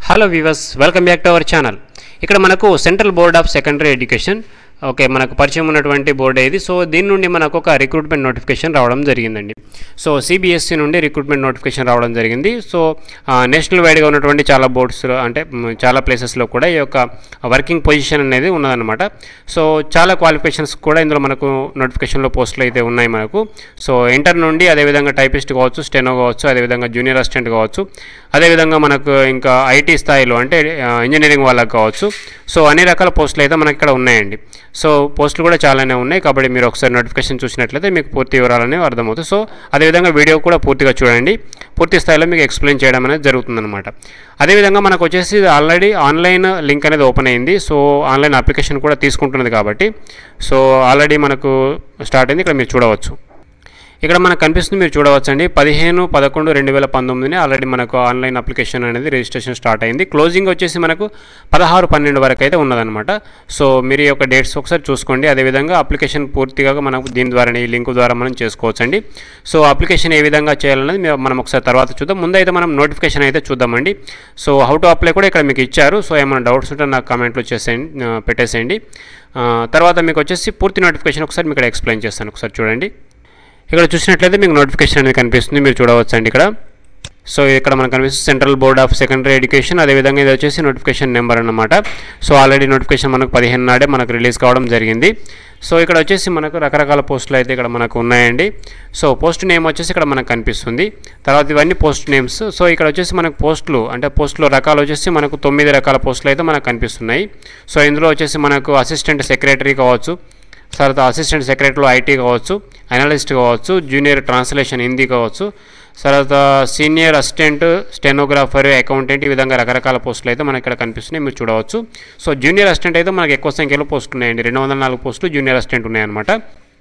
hello viewers welcome back to our channel ఇక్కడ మనకు central board of secondary education okay మనకు పరిచయం ఉన్నటువంటి బోర్డు ఇది సో దీని నుండి మనకు ఒక రిక్రూట్మెంట్ నోటిఫికేషన్ రావడం జరిగిందండి సో సిబిఎస్సి నుండి రిక్రూట్మెంట్ నోటిఫికేషన్ రావడం జరిగింది సో ఆ, నేషనల్ వైడ్గా ఉన్నటువంటి చాలా బోర్డ్స్ అంటే మ్, చాలా ప్లేసెస్లో కూడా ఈ యొక్క వర్కింగ్ పొజిషన్ అనేది ఉన్నదన్నమాట సో చాలా క్వాలిఫికేషన్స్ కూడా ఇందులో మనకు నోటిఫికేషన్లో పోస్టులు అయితే ఉన్నాయి మనకు సో ఇంటర్ నుండి అదేవిధంగా టైపిస్ట్ కావచ్చు స్టెనో కావచ్చు అదేవిధంగా జూనియర్ అసిస్టెంట్ కావచ్చు అదేవిధంగా మనకు ఇంకా ఐటీ స్థాయిలో అంటే ఆ, ఇంజనీరింగ్ వాళ్ళకి కావచ్చు సో అన్ని రకాల పోస్టులు అయితే మనకి ఇక్కడ ఉన్నాయండి సో పోస్టులు కూడా చాలానే ఉన్నాయి కాబట్టి మీరు ఒకసారి నోటిఫికేషన్ చూసినట్లయితే మీకు పూర్తి వివరాలనే అర్థమవుతాయి సో అదేవిధంగా వీడియో కూడా పూర్తిగా చూడండి పూర్తి స్థాయిలో మీకు ఎక్స్ప్లెయిన్ చేయడం అనేది జరుగుతుందన్నమాట అదేవిధంగా మనకు వచ్చేసి ఇది ఆల్రెడీ ఆన్లైన్ లింక్ అనేది ఓపెన్ అయింది సో ఆన్లైన్ అప్లికేషన్ కూడా తీసుకుంటున్నది కాబట్టి సో ఆల్రెడీ మనకు స్టార్ట్ అయింది ఇక్కడ మీరు చూడవచ్చు ఇక్కడ మనకు కనిపిస్తుంది మీరు చూడవచ్చండి పదిహేను పదకొండు రెండు వేల పంతొమ్మిదిని ఆల్రెడీ మనకు ఆన్లైన్ అప్లికేషన్ అనేది రిజిస్ట్రేషన్ స్టార్ట్ అయింది క్లోజింగ్ వచ్చేసి మనకు పదహారు పన్నెండు వరకు అయితే ఉన్నదన్నమాట సో మీరు ఈ యొక్క డేట్స్ ఒకసారి చూసుకోండి అదేవిధంగా అప్లికేషన్ పూర్తిగా మనకు దీని ద్వారా ఈ లింక్ ద్వారా మనం చేసుకోవచ్చండి సో అప్లికేషన్ ఏ విధంగా చేయాలనేది మేము- మనం ఒకసారి తర్వాత చూద్దాం ముందైతే మనం నోటిఫికేషన్ అయితే చూద్దామండి సో హౌ టు అప్లై కూడా ఇక్కడ మీకు ఇచ్చారు సో ఏమైనా డౌట్స్ ఉంటే నాకు కామెంట్లో చేసేయండి ఆ, పెట్టేసేయండి ఆ, తర్వాత మీకు వచ్చేసి పూర్తి నోటిఫికేషన్ ఒకసారి మీకు ఇక్కడ ఎక్స్ప్లెయిన్ చేస్తాను ఒకసారి చూడండి ఇక్కడ చూసినట్లయితే మీకు నోటిఫికేషన్ అనేది కనిపిస్తుంది మీరు చూడవచ్చు అండి ఇక్కడ సో ఇక్కడ మనకు కనిపిస్తుంది central board of secondary education అదేవిధంగా ఇది వచ్చేసి నోటిఫికేషన్ నెంబర్ అన్నమాట సో ఆల్రెడీ నోటిఫికేషన్ మనకు పదిహేను నాడే మనకు రిలీజ్ కావడం జరిగింది సో ఇక్కడ వచ్చేసి మనకు రకరకాల పోస్టులు అయితే ఇక్కడ మనకు ఉన్నాయండి సో పోస్ట్ నేమ్ వచ్చేసి ఇక్కడ మనకు కనిపిస్తుంది తర్వాత ఇవన్నీ పోస్ట్ నేమ్స్ సో ఇక్కడ వచ్చేసి మనకు పోస్టులు అంటే పోస్టులు రకాలు వచ్చేసి మనకు తొమ్మిది రకాల పోస్టులు అయితే మనకు కనిపిస్తున్నాయి సో ఇందులో వచ్చేసి మనకు అసిస్టెంట్ సెక్రటరీ కావచ్చు తర్వాత అసిస్టెంట్ సెక్రటరీలో ఐటీ కావచ్చు అనలిస్ట్ కావచ్చు జూనియర్ ట్రాన్స్లేషన్ హిందీ కావచ్చు తర్వాత సీనియర్ అసిస్టెంట్ స్టెనోగ్రాఫర్ అకౌంటెంట్ ఈ విధంగా రకరకాల పోస్టులు అయితే మనకి ఇక్కడ కనిపిస్తున్నాయి మీరు చూడవచ్చు సో జూనియర్ అసిస్టెంట్ అయితే మనకి ఎక్కువ సంఖ్యలో పోస్టులు ఉన్నాయండి రెండు వందల నాలుగు పోస్టులు జూనియర్ అసిస్టెంట్ ఉన్నాయన్నమాట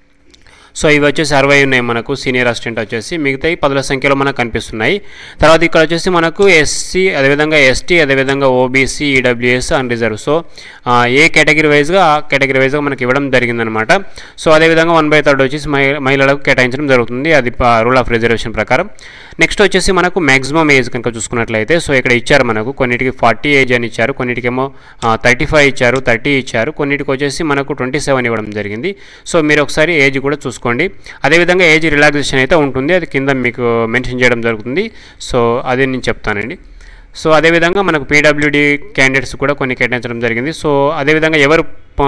సో ఇవి వచ్చేసి అరవై ఉన్నాయి మనకు సీనియర్ అసిస్టెంట్ వచ్చేసి మిగతాయి పదుల సంఖ్యలో మనకు కనిపిస్తున్నాయి తర్వాత ఇక్కడ వచ్చేసి మనకు ఎస్సీ అదేవిధంగా ఎస్టీ అదేవిధంగా OBC EWS and reserve so ఆ, ఏ కేటగిరీ వైజ్గా ఆ కేటగిరీ వైజ్గా మనకి ఇవ్వడం జరిగిందనమాట సో అదేవిధంగా వన్ బై థర్డ్ వచ్చేసి మహి- మహిళలకు కేటాయించడం జరుగుతుంది అది రూల్ ఆఫ్ రిజర్వేషన్ ప్రకారం నెక్స్ట్ వచ్చేసి మనకు మ్యాక్సిమం ఏజ్ కనుక చూసుకున్నట్లయితే సో ఇక్కడ ఇచ్చారు మనకు కొన్నిటికి ఫార్టీ ఏజ్ అని ఇచ్చారు కొన్నిటికేమో థర్టీ ఫైవ్ ఇచ్చారు థర్టీ ఇచ్చారు కొన్నిటికి వచ్చేసి మనకు ట్వంటీ సెవెన్ ఇవ్వడం జరిగింది సో మీరు ఒకసారి ఏజ్ కూడా చూసుకోండి అదేవిధంగా ఏజ్ రిలాక్సేషన్ అయితే ఉంటుంది అది కింద మీకు మెన్షన్ చేయడం జరుగుతుంది సో అది నేను చెప్తానండి సో అదేవిధంగా మనకు పీడబ్ల్యూడి క్యాండిడేట్స్ కూడా కొన్ని కేటాయించడం జరిగింది సో అదేవిధంగా ఎవరు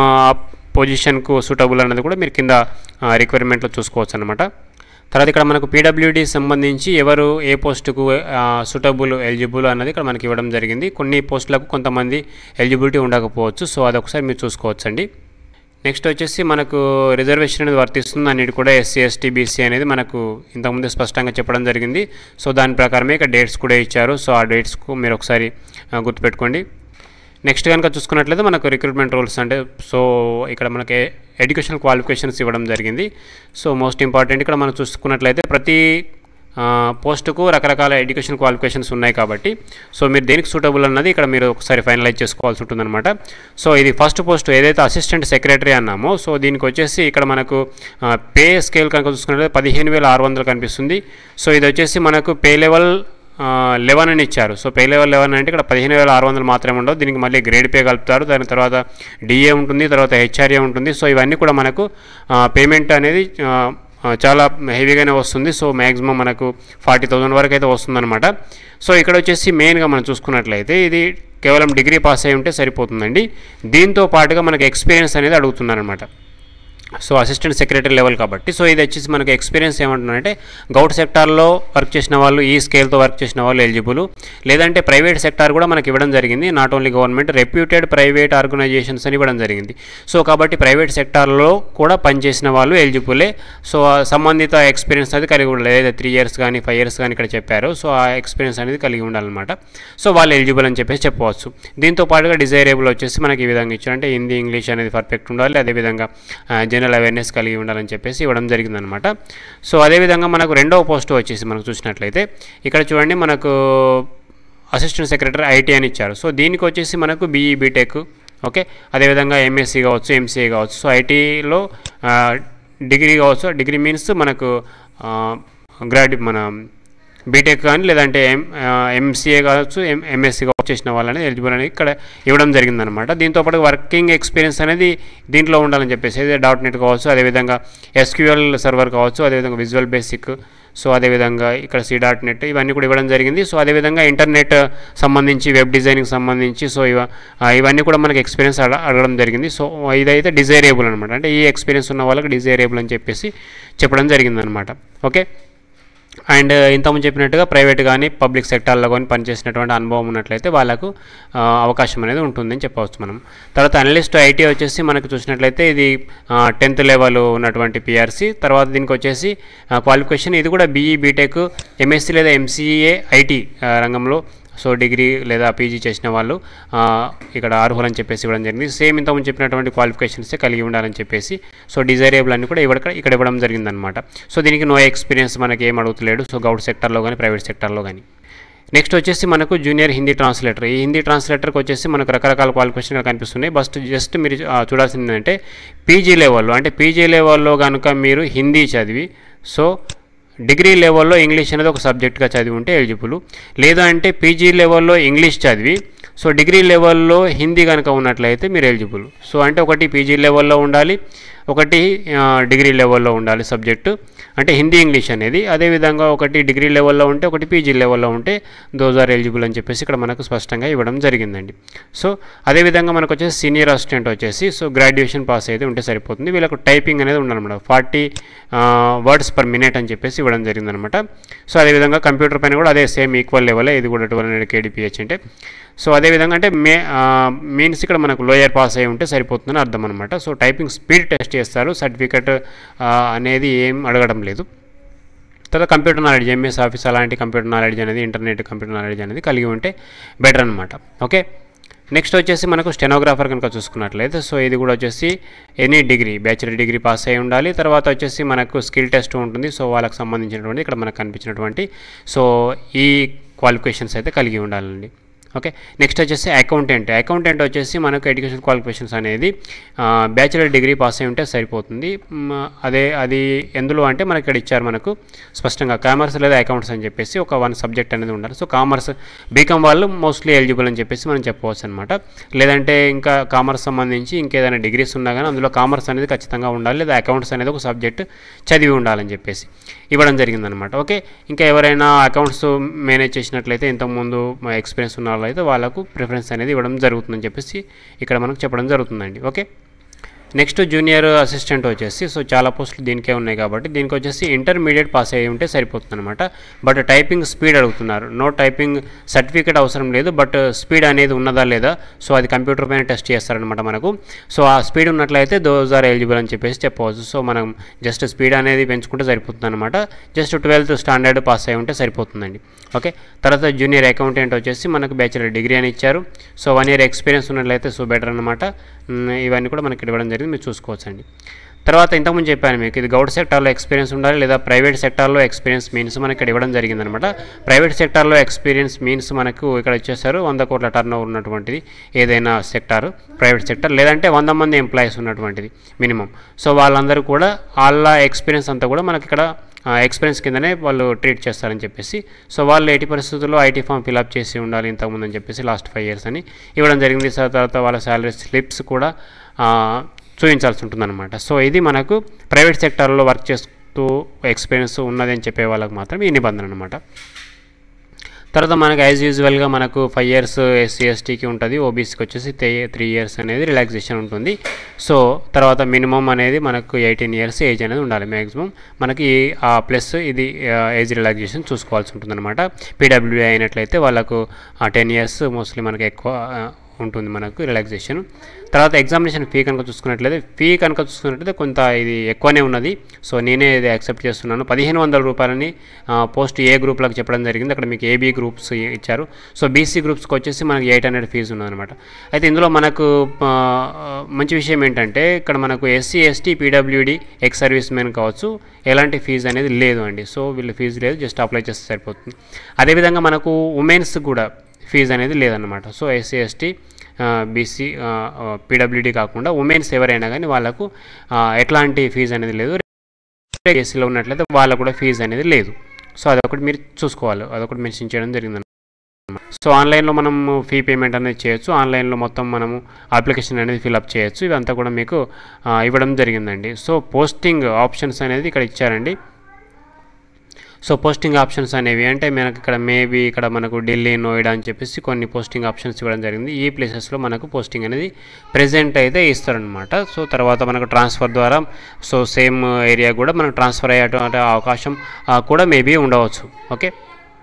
పొజిషన్కు సూటబుల్ అన్నది కూడా మీరు కింద రిక్వైర్మెంట్లో చూసుకోవచ్చు అనమాట తర్వాత ఇక్కడ మనకు పీడబ్ల్యూడి సంబంధించి ఎవరు ఏ పోస్టుకు సూటబుల్ ఎలిజిబుల్ అన్నది ఇక్కడ మనకి ఇవ్వడం జరిగింది కొన్ని పోస్టులకు కొంతమంది ఎలిజిబిలిటీ ఉండకపోవచ్చు సో అదొకసారి మీరు చూసుకోవచ్చండి నెక్స్ట్ వచ్చేసి మనకు రిజర్వేషన్ అనేది వర్తిస్తుంది అన్నిటి కూడా ఎస్సీ ఎస్టీ బీసీ అనేది మనకు ఇంతకుముందు స్పష్టంగా చెప్పడం జరిగింది సో దాని ప్రకారమే ఇక్కడ డేట్స్ కూడా ఇచ్చారు సో ఆ డేట్స్కు మీరు ఒకసారి ఆ, గుర్తుపెట్టుకోండి నెక్స్ట్ కనుక చూసుకున్నట్లయితే మనకు రిక్రూట్మెంట్ రూల్స్ అంటే సో ఇక్కడ మనకి ఎడ్యుకేషనల్ క్వాలిఫికేషన్స్ ఇవ్వడం జరిగింది సో మోస్ట్ ఇంపార్టెంట్ ఇక్కడ మనం చూసుకున్నట్లయితే ప్రతి ఆ, పోస్టుకు రకరకాల ఎడ్యుకేషన్ క్వాలిఫికేషన్స్ ఉన్నాయి కాబట్టి సో మీరు దేనికి సూటబుల్ అన్నది ఇక్కడ మీరు ఒకసారి ఫైనలైజ్ చేసుకోవాల్సి ఉంటుందన్నమాట సో ఇది ఫస్ట్ పోస్ట్ ఏదైతే అసిస్టెంట్ సెక్రటరీ అన్నామో సో దీనికి వచ్చేసి ఇక్కడ మనకు పే స్కేల్ కనుక చూసుకున్నట్లయితే పదిహేను వేల ఆరు వందలు కనిపిస్తుంది సో ఇది వచ్చేసి మనకు పే లెవెల్ లెవెన్ అని ఇచ్చారు సో పే లెవెల్ లెవెన్ అంటే ఇక్కడ పదిహేను వేల ఆరు వందలు మాత్రమే ఉండవు దీనికి మళ్ళీ గ్రేడ్ పే కలుపుతారు దాని తర్వాత డిఏ ఉంటుంది తర్వాత హెచ్ఆర్ఏ ఉంటుంది సో ఇవన్నీ కూడా మనకు పేమెంట్ అనేది ఆ, ఆ, చాలా హెవీగానే వస్తుంది సో మ్యాక్సిమం మనకు ఫార్టీ థౌజండ్ వరకు అయితే వస్తుందన్నమాట సో ఇక్కడ వచ్చేసి మెయిన్గా మనం చూసుకున్నట్లయితే ఇది కేవలం డిగ్రీ పాస్ అయి ఉంటే సరిపోతుందండి దీంతో పాటుగా మనకు ఎక్స్పీరియన్స్ అనేది అడుగుతున్నారనమాట సో అసిస్టెంట్ సెక్రటరీ లెవెల్ కాబట్టి సో ఇది వచ్చేసి మనకి ఎక్స్పీరియన్స్ ఏమంటున్నారంటే గౌట్ సెక్టార్లో వర్క్ చేసిన వాళ్ళు ఈ స్కేల్తో వర్క్ చేసిన వాళ్ళు ఎలిజిబుల్ లేదంటే ప్రైవేట్ సెక్టార్ కూడా మనకి ఇవ్వడం జరిగింది not only government reputed private organisations అని ఇవ్వడం జరిగింది సో కాబట్టి ప్రైవేట్ సెక్టార్లో కూడా పనిచేసిన వాళ్ళు ఎలిజిబులే సో ఆ సంబంధిత ఎక్స్పీరియన్స్ అనేది కలిగి ఉండాలి ఏదైతే త్రీ ఇయర్స్ కానీ ఫైవ్ ఇయర్స్ కానీ ఇక్కడ చెప్పారు సో ఆ ఎక్స్పీరియన్స్ అనేది కలిగి ఉండాలన్నమాట సో వాళ్ళు ఎలిజిబుల్ అని చెప్పేసి చెప్పవచ్చు దీంతో పాటుగా డిజైరబుల్ వచ్చేసి మనకి ఈ విధంగా ఇచ్చారు అంటే హిందీ ఇంగ్లీష్ అనేది పర్ఫెక్ట్ ఉండాలి అదేవిధంగా జనరల్ అవేర్నెస్ కలిగి ఉండాలని చెప్పేసి ఇవ్వడం జరిగిందనమాట సో అదేవిధంగా మనకు రెండవ పోస్ట్ వచ్చేసి మనకు చూసినట్లయితే ఇక్కడ చూడండి మనకు అసిస్టెంట్ సెక్రటరీ ఐటీ అని ఇచ్చారు సో దీనికి వచ్చేసి మనకు బీఈ బీటెక్ ఓకే అదేవిధంగా ఎంఎస్సీ కావచ్చు ఎంసీఏ కావచ్చు సో ఐటీలో డిగ్రీ కావచ్చు డిగ్రీ మీన్స్ మనకు గ్రాడ్యు మన బీటెక్ కానీ లేదంటే ఎం ఎంసీఏ కావచ్చు ఎం ఎంఎస్సీ కావచ్చు చేసిన వాళ్ళని ఎలిజిబుల్ అనేది ఇక్కడ ఇవ్వడం జరిగిందనమాట దీంతోపాటు వర్కింగ్ ఎక్స్పీరియన్స్ అనేది దీంట్లో ఉండాలని చెప్పేసి అదే డాట్ నెట్ కావచ్చు అదేవిధంగా ఎస్క్యూఎల్ సర్వర్ కావచ్చు అదేవిధంగా విజువల్ బేసిక్ సో అదేవిధంగా ఇక్కడ సి డాట్ నెట్ ఇవన్నీ కూడా ఇవ్వడం జరిగింది సో అదేవిధంగా ఇంటర్నెట్ సంబంధించి వెబ్ డిజైనింగ్ సంబంధించి సో ఇవ ఆ, ఇవన్నీ కూడా మనకి ఎక్స్పీరియన్స్ అడ అడగడం జరిగింది సో ఇదైతే డిజైరేబుల్ అనమాట అంటే ఈ ఎక్స్పీరియన్స్ ఉన్న వాళ్ళకి డిజైరేబుల్ అని చెప్పేసి చెప్పడం జరిగిందనమాట ఓకే అండ్ ఇంతకుముందు చెప్పినట్టుగా ప్రైవేట్ కానీ పబ్లిక్ సెక్టార్లో కానీ పనిచేసినటువంటి అనుభవం ఉన్నట్లయితే వాళ్ళకు ఆ, అవకాశం అనేది ఉంటుందని చెప్పవచ్చు మనం తర్వాత అనలిస్ట్ ఐటీ వచ్చేసి మనకు చూసినట్లయితే ఇది టెన్త్ లెవెల్ ఉన్నటువంటి పిఆర్సీ తర్వాత దీనికి వచ్చేసి క్వాలిఫికేషన్ ఇది కూడా బీఈ బీటెక్ ఎంఎస్సీ లేదా ఎంసీఏ ఐటీ రంగంలో సో డిగ్రీ లేదా పీజీ చేసిన వాళ్ళు ఆ, ఇక్కడ అర్హులని చెప్పేసి ఇవ్వడం జరిగింది సేమ్ ఇంతకుముందు చెప్పినటువంటి క్వాలిఫికేషన్సే కలిగి ఉండాలని చెప్పేసి సో డిజైరేబుల్ అని కూడా ఇవ్వడ ఇక్కడ ఇవ్వడం జరిగిందనమాట సో దీనికి నో ఎక్స్పీరియన్స్ మనకి ఏం అడుగుతలేడు సో గౌట్ సెక్టర్లో కానీ ప్రైవేట్ సెక్టర్లో కానీ నెక్స్ట్ వచ్చేసి మనకు జూనియర్ హిందీ ట్రాన్స్లేటర్ ఈ హిందీ ట్రాన్స్లేటర్కి వచ్చేసి మనకు రకరకాల క్వాలిఫికేషన్ కనిపిస్తున్నాయి బస్ట్ జస్ట్ మీరు ఆ, చూడాల్సింది ఏంటంటే పీజీ లెవెల్లో అంటే పీజీ లెవెల్లో కనుక మీరు హిందీ చదివి సో డిగ్రీ లెవెల్లో ఇంగ్లీష్ అనేది ఒక సబ్జెక్ట్గా చదివి ఉంటే ఎలిజిబుల్ లేదా అంటే పీజీ లెవెల్లో ఇంగ్లీష్ చదివి సో డిగ్రీ లెవెల్లో హిందీ కనుక ఉన్నట్లయితే మీరు ఎలిజిబుల్ సో అంటే ఒకటి పీజీ లెవెల్లో ఉండాలి ఒకటి ఆ, డిగ్రీ లెవెల్లో ఉండాలి సబ్జెక్టు అంటే హిందీ ఇంగ్లీష్ అనేది అదేవిధంగా ఒకటి డిగ్రీ లెవెల్లో ఉంటే ఒకటి పీజీ లెవెల్లో ఉంటే దోస్ ఆర్ ఎలిజిబుల్ అని చెప్పేసి ఇక్కడ మనకు స్పష్టంగా ఇవ్వడం జరిగిందండి సో అదేవిధంగా మనకు వచ్చేసి సీనియర్ అసిస్టెంట్ వచ్చేసి సో గ్రాడ్యుయేషన్ పాస్ అయితే ఉంటే సరిపోతుంది వీళ్ళకు టైపింగ్ అనేది ఉండాలన్నమాట ఫార్టీ వర్డ్స్ పర్ మినిట్ అని చెప్పేసి ఇవ్వడం జరిగిందనమాట సో అదేవిధంగా కంప్యూటర్ పైన కూడా అదే సేమ్ ఈక్వల్ లెవెల్ ఇది కూడా ట్వెల్వ్ హండ్రెడ్ కేడీపీహెచ్ అంటే సో అదేవిధంగా అంటే మే మీన్స్ ఇక్కడ మనకు లోయర్ పాస్ అయి ఉంటే సరిపోతుందని అర్థం అనమాట సో టైపింగ్ స్పీడ్ టెస్ట్ చేస్తారు సర్టిఫికెట్ అనేది ఏం అడగడం లేదు తర్వాత కంప్యూటర్ నాలెడ్జ్ ఎంఎస్ ఆఫీస్ అలాంటి కంప్యూటర్ నాలెడ్జ్ అనేది ఇంటర్నెట్ కంప్యూటర్ నాలెడ్జ్ అనేది కలిగి ఉంటే బెటర్ అనమాట ఓకే నెక్స్ట్ వచ్చేసి మనకు స్టెనోగ్రాఫర్ కనుక చూసుకున్నట్లయితే సో ఇది కూడా వచ్చేసి any degree bachelor degree pass అయి ఉండాలి తర్వాత వచ్చేసి మనకు స్కిల్ టెస్ట్ ఉంటుంది సో వాళ్ళకి సంబంధించినటువంటి ఇక్కడ మనకు కనిపించినటువంటి సో ఈ క్వాలిఫికేషన్స్ అయితే కలిగి ఉండాలండి ఓకే నెక్స్ట్ వచ్చేసి అకౌంటెంట్ అకౌంటెంట్ వచ్చేసి మనకు ఎడ్యుకేషన్ క్వాలిఫికేషన్స్ అనేది బ్యాచిలర్ డిగ్రీ పాస్ అయి ఉంటే సరిపోతుంది మ్, అదే అది ఎందులో అంటే మనకి ఇక్కడ ఇచ్చారు మనకు స్పష్టంగా కామర్స్ లేదా అకౌంట్స్ అని చెప్పేసి ఒక వన్ సబ్జెక్ట్ అనేది ఉండాలి సో కామర్స్ బీకామ్ వాళ్ళు మోస్ట్లీ ఎలిజిబుల్ అని చెప్పేసి మనం చెప్పవచ్చు అనమాట లేదంటే ఇంకా కామర్స్ సంబంధించి ఇంకేదైనా డిగ్రీస్ ఉన్నా కానీ అందులో కామర్స్ అనేది ఖచ్చితంగా ఉండాలి లేదా అకౌంట్స్ అనేది ఒక సబ్జెక్ట్ చదివి ఉండాలని చెప్పేసి ఇవ్వడం జరిగిందనమాట ఓకే ఇంకా ఎవరైనా అకౌంట్స్ మేనేజ్ చేసినట్లయితే ఇంతకుముందు ఎక్స్పీరియన్స్ ఉన్న వాళ్ళైతే వాళ్ళకు ప్రిఫరెన్స్ అనేది ఇవ్వడం జరుగుతుందని చెప్పేసి ఇక్కడ మనకు చెప్పడం జరుగుతుందండి ఓకే నెక్స్ట్ జూనియర్ అసిస్టెంట్ వచ్చేసి సో చాలా పోస్టులు దీనికే ఉన్నాయి కాబట్టి దీనికి వచ్చేసి ఇంటర్మీడియట్ పాస్ అయ్యి ఉంటే సరిపోతుంది అనమాట బట్ టైపింగ్ స్పీడ్ అడుగుతున్నారు నో టైపింగ్ సర్టిఫికేట్ అవసరం లేదు బట్ స్పీడ్ అనేది ఉన్నదా లేదా సో అది కంప్యూటర్ పైన టెస్ట్ చేస్తారనమాట మనకు సో ఆ స్పీడ్ ఉన్నట్లయితే దోస్ ఆర్ ఎలిజిబుల్ అని చెప్పేసి చెప్పవచ్చు సో మనం జస్ట్ స్పీడ్ అనేది పెంచుకుంటే సరిపోతుంది అనమాట జస్ట్ ట్వెల్త్ స్టాండర్డ్ పాస్ అయి ఉంటే సరిపోతుందండి ఓకే తర్వాత జూనియర్ అకౌంటెంట్ వచ్చేసి మనకు బ్యాచిలర్ డిగ్రీ అని ఇచ్చారు సో వన్ ఇయర్ ఎక్స్పీరియన్స్ ఉన్నట్లయితే సో బెటర్ అనమాట మ్, ఇవన్నీ కూడా మనకి ఇవ్వడం జరిగింది మీరు చూసుకోవచ్చండి తర్వాత ఇంతకుముందు చెప్పాను మీకు ఇది గౌడ్ సెక్టార్లో ఎక్స్పీరియన్స్ ఉండాలి లేదా ప్రైవేట్ సెక్టార్లో ఎక్స్పీరియన్స్ మీన్స్ మనకి ఇక్కడ ఇవ్వడం జరిగిందనమాట ప్రైవేట్ సెక్టార్లో ఎక్స్పీరియన్స్ మీన్స్ మనకు ఇక్కడ వచ్చేసారు వంద కోట్ల టర్న్ ఓవర్ ఉన్నటువంటిది ఏదైనా సెక్టార్ ప్రైవేట్ సెక్టర్ లేదంటే వంద మంది ఎంప్లాయీస్ ఉన్నటువంటిది మినిమం సో వాళ్ళందరూ కూడా వాళ్ళ ఎక్స్పీరియన్స్ అంతా కూడా మనకి ఇక్కడ ఎక్స్పీరియన్స్ కిందనే వాళ్ళు ట్రీట్ చేస్తారని చెప్పేసి సో వాళ్ళు ఎయిటీ పరిస్థితుల్లో ఐటీ ఫామ్ ఫిలప్ చేసి ఉండాలి ఇంతకుముందు అని చెప్పేసి లాస్ట్ ఫైవ్ ఇయర్స్ అని ఇవ్వడం జరిగింది సో తర్వాత వాళ్ళ శాలరీ స్లిప్స్ కూడా ఆ, చూపించాల్సి ఉంటుందన్నమాట సో ఇది మనకు ప్రైవేట్ సెక్టార్లో వర్క్ చేస్తూ ఎక్స్పీరియన్స్ ఉన్నదని చెప్పే వాళ్ళకి మాత్రం ఈ నిబంధన అనమాట తర్వాత మనకు యాజ్ యూజువల్గా మనకు ఫైవ్ ఇయర్స్ ఎస్సీ ఎస్టీకి ఉంటుంది ఓబీసీకి వచ్చేసి త్రీ ఇయర్స్ అనేది రిలాక్సేషన్ ఉంటుంది సో తర్వాత మినిమం అనేది మనకు ఎయిటీన్ ఇయర్స్ ఏజ్ అనేది ఉండాలి మ్యాక్సిమం మనకి ప్లస్ ఇది ఏజ్ రిలాక్సేషన్ చూసుకోవాల్సి ఉంటుంది అనమాట పీడబ్ల్యూఏ అయినట్లయితే వాళ్ళకు టెన్ ఇయర్స్ మోస్ట్లీ మనకి ఎక్కువ ఆ, ఉంటుంది మనకు రిలాక్సేషన్ తర్వాత ఎగ్జామినేషన్ ఫీ కనుక చూసుకున్నట్లయితే ఫీ కనుక చూసుకున్నట్లయితే కొంత ఇది ఎక్కువనే ఉన్నది సో నేనే ఇది యాక్సెప్ట్ చేస్తున్నాను పదిహేను వందల రూపాయలని ఆ, పోస్ట్ ఏ గ్రూప్లకు చెప్పడం జరిగింది అక్కడ మీకు ఏబీ గ్రూప్స్ ఇచ్చారు సో బీసీ గ్రూప్స్కి వచ్చేసి మనకి ఎయిట్ హండ్రెడ్ ఫీజు ఉన్నదన్నమాట అయితే ఇందులో మనకు ఆ, మంచి విషయం ఏంటంటే ఇక్కడ మనకు SC ST PWD ex servicemen కావచ్చు ఎలాంటి ఫీజు అనేది లేదు అండి సో వీళ్ళు ఫీజు లేదు జస్ట్ అప్లై చేస్తే సరిపోతుంది అదేవిధంగా మనకు ఉమెన్స్ కూడా ఫీజు అనేది లేదన్నమాట so SC ST BC PWD కాకుండా ఉమెన్స్ ఎవరైనా కానీ వాళ్ళకు ఆ, ఎట్లాంటి ఫీజు అనేది లేదు కేసీలో ఉన్నట్లయితే వాళ్ళకు కూడా ఫీజు అనేది లేదు సో అదొకటి మీరు చూసుకోవాలి అదొకటి మెన్షన్ చేయడం జరిగింది సో ఆన్లైన్లో మనం ఫీ పేమెంట్ అనేది చేయొచ్చు ఆన్లైన్లో మొత్తం మనము అప్లికేషన్ అనేది ఫిల్అప్ చేయొచ్చు ఇదంతా కూడా మీకు ఆ, ఇవ్వడం జరిగిందండి సో పోస్టింగ్ ఆప్షన్స్ అనేది ఇక్కడ ఇచ్చారండి సో పోస్టింగ్ ఆప్షన్స్ అనేవి అంటే మనకి ఇక్కడ మేబీ ఇక్కడ మనకు ఢిల్లీ నోయిడా అని చెప్పేసి కొన్ని పోస్టింగ్ ఆప్షన్స్ ఇవ్వడం జరిగింది ఈ ప్లేసెస్లో మనకు పోస్టింగ్ అనేది ప్రెజెంట్ అయితే ఇస్తారనమాట సో తర్వాత మనకు ట్రాన్స్ఫర్ ద్వారా సో సేమ్ ఏరియా కూడా మనకు ట్రాన్స్ఫర్ అయ్యేటువంటి అవకాశం ఆ, కూడా మేబీ ఉండవచ్చు ఓకే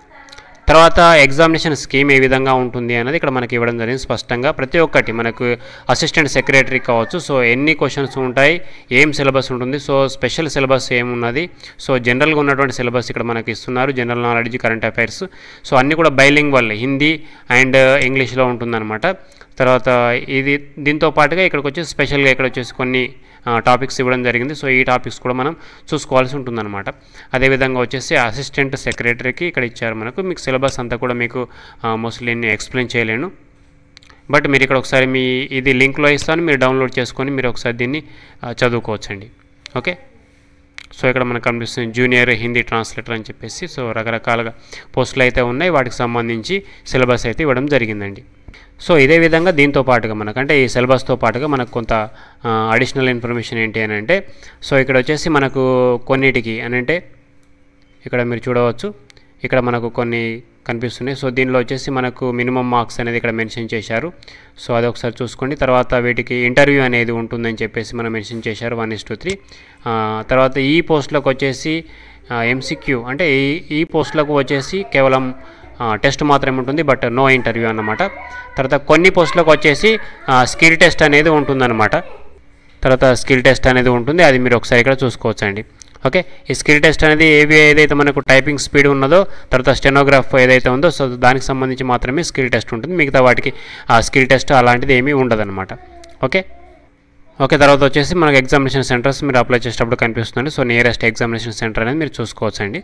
తర్వాత ఎగ్జామినేషన్ స్కీమ్ ఏ విధంగా ఉంటుంది అనేది ఇక్కడ మనకి ఇవ్వడం జరిగింది స్పష్టంగా ప్రతి ఒక్కటి మనకు అసిస్టెంట్ సెక్రటరీ కావచ్చు సో ఎన్ని క్వశ్చన్స్ ఉంటాయి ఏం సిలబస్ ఉంటుంది సో స్పెషల్ సిలబస్ ఏమున్నది సో జనరల్గా ఉన్నటువంటి సిలబస్ ఇక్కడ మనకి ఇస్తున్నారు general knowledge current affairs so అన్నీ కూడా బైలింగ్ వల్ల హిందీ అండ్ ఇంగ్లీష్లో ఉంటుందన్నమాట తర్వాత ఇది దీంతో పాటుగా ఇక్కడికి వచ్చేసి స్పెషల్గా ఇక్కడ వచ్చేసి కొన్ని టాపిక్స్ ఇవ్వడం జరిగింది సో ఈ టాపిక్స్ కూడా మనం చూసుకోవాల్సి ఉంటుందన్నమాట అదేవిధంగా వచ్చేసి అసిస్టెంట్ సెక్రటరీకి ఇక్కడ ఇచ్చారు మనకు మీకు సిలబస్ అంతా కూడా మీకు మోస్ట్లీ నేను ఎక్స్ప్లెయిన్ చేయలేను బట్ మీరు ఇక్కడ ఒకసారి మీ ఇది లింక్లో ఇస్తాను మీరు డౌన్లోడ్ చేసుకొని మీరు ఒకసారి దీన్ని ఆ, చదువుకోవచ్చండి ఓకే సో ఇక్కడ మనకు కనిపిస్తుంది జూనియర్ హిందీ ట్రాన్స్లేటర్ అని చెప్పేసి సో రకరకాలుగా పోస్టులు అయితే ఉన్నాయి వాటికి సంబంధించి సిలబస్ అయితే ఇవ్వడం జరిగిందండి సో ఇదే విధంగా దీంతో పాటుగా మనకు అంటే ఈ సిలబస్తో పాటుగా మనకు కొంత అడిషనల్ ఇన్ఫర్మేషన్ ఏంటి అని అంటే సో ఇక్కడ వచ్చేసి మనకు కొన్నిటికి అని అంటే ఇక్కడ మీరు చూడవచ్చు ఇక్కడ మనకు కొన్ని కనిపిస్తున్నాయి సో దీనిలో వచ్చేసి మనకు మినిమం మార్క్స్ అనేది ఇక్కడ మెన్షన్ చేశారు సో అది ఒకసారి చూసుకోండి తర్వాత వీటికి ఇంటర్వ్యూ అనేది ఉంటుందని చెప్పేసి మనం మెన్షన్ చేశారు వన్ ఇస్ టూ త్రీ తర్వాత ఈ పోస్టులకు వచ్చేసి ఎంసీక్యూ అంటే ఈ ఈ పోస్టులకు వచ్చేసి కేవలం టెస్ట్ మాత్రమే ఉంటుంది బట్ నో ఇంటర్వ్యూ అన్నమాట తర్వాత కొన్ని పోస్టులకు వచ్చేసి స్కిల్ టెస్ట్ అనేది ఉంటుందన్నమాట తర్వాత స్కిల్ టెస్ట్ అనేది ఉంటుంది అది మీరు ఒకసారి ఇక్కడ చూసుకోవచ్చు అండి ఓకే ఈ స్కిల్ టెస్ట్ అనేది ఏవి ఏదైతే మనకు టైపింగ్ స్పీడ్ ఉన్నదో తర్వాత స్టెనోగ్రాఫ్ ఏదైతే ఉందో సో దానికి సంబంధించి మాత్రమే స్కిల్ టెస్ట్ ఉంటుంది మిగతా వాటికి ఆ స్కిల్ టెస్ట్ అలాంటిది ఏమీ ఉండదన్నమాట ఓకే ఓకే తర్వాత వచ్చేసి మనకు ఎగ్జామినేషన్ సెంటర్స్ మీరు అప్లై చేసేటప్పుడు కనిపిస్తుంది సో నియరెస్ట్ ఎగ్జామినేషన్ సెంటర్ అనేది మీరు చూసుకోవచ్చు అండి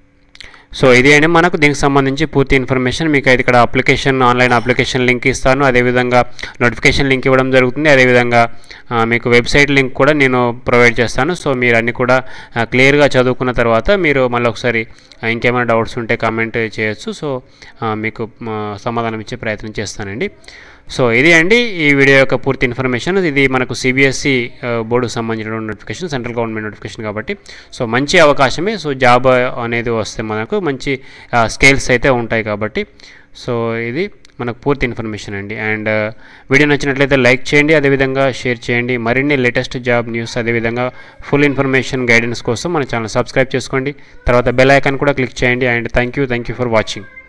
సో ఇది అండి మనకు దీనికి సంబంధించి పూర్తి ఇన్ఫర్మేషన్ మీకు అయితే ఇక్కడ అప్లికేషన్ ఆన్లైన్ అప్లికేషన్ లింక్ ఇస్తాను అదేవిధంగా నోటిఫికేషన్ లింక్ ఇవ్వడం జరుగుతుంది అదేవిధంగా ఆ, మీకు వెబ్సైట్ లింక్ కూడా నేను ప్రొవైడ్ చేస్తాను సో మీరు అన్ని కూడా క్లియర్గా చదువుకున్న తర్వాత మీరు మళ్ళీ ఒకసారి ఆ, ఇంకేమైనా డౌట్స్ ఉంటే కామెంట్ చేయొచ్చు సో ఆ, మీకు ఆ, సమాధానం ఇచ్చే ప్రయత్నం చేస్తానండి సో ఇది అండి ఈ వీడియో యొక్క పూర్తి ఇన్ఫర్మేషన్ ఇది మనకు సిబిఎస్ఈ బోర్డుకు సంబంధించిన నోటిఫికేషన్ సెంట్రల్ గవర్నమెంట్ నోటిఫికేషన్ కాబట్టి సో మంచి అవకాశమే సో జాబ్ అనేది వస్తే మనకు మంచి స్కేల్స్ అయితే ఉంటాయి కాబట్టి సో ఇది మనకు పూర్తి ఇన్ఫర్మేషన్ అండి అండ్ వీడియో నచ్చినట్లయితే లైక్ చేయండి అదేవిధంగా షేర్ చేయండి మరిన్ని లేటెస్ట్ జాబ్ న్యూస్ అదేవిధంగా ఫుల్ ఇన్ఫర్మేషన్ గైడెన్స్ కోసం మన ఛానల్ సబ్స్క్రైబ్ చేసుకోండి తర్వాత బెల్ ఐకాన్ కూడా క్లిక్ చేయండి and thank you thank you for watching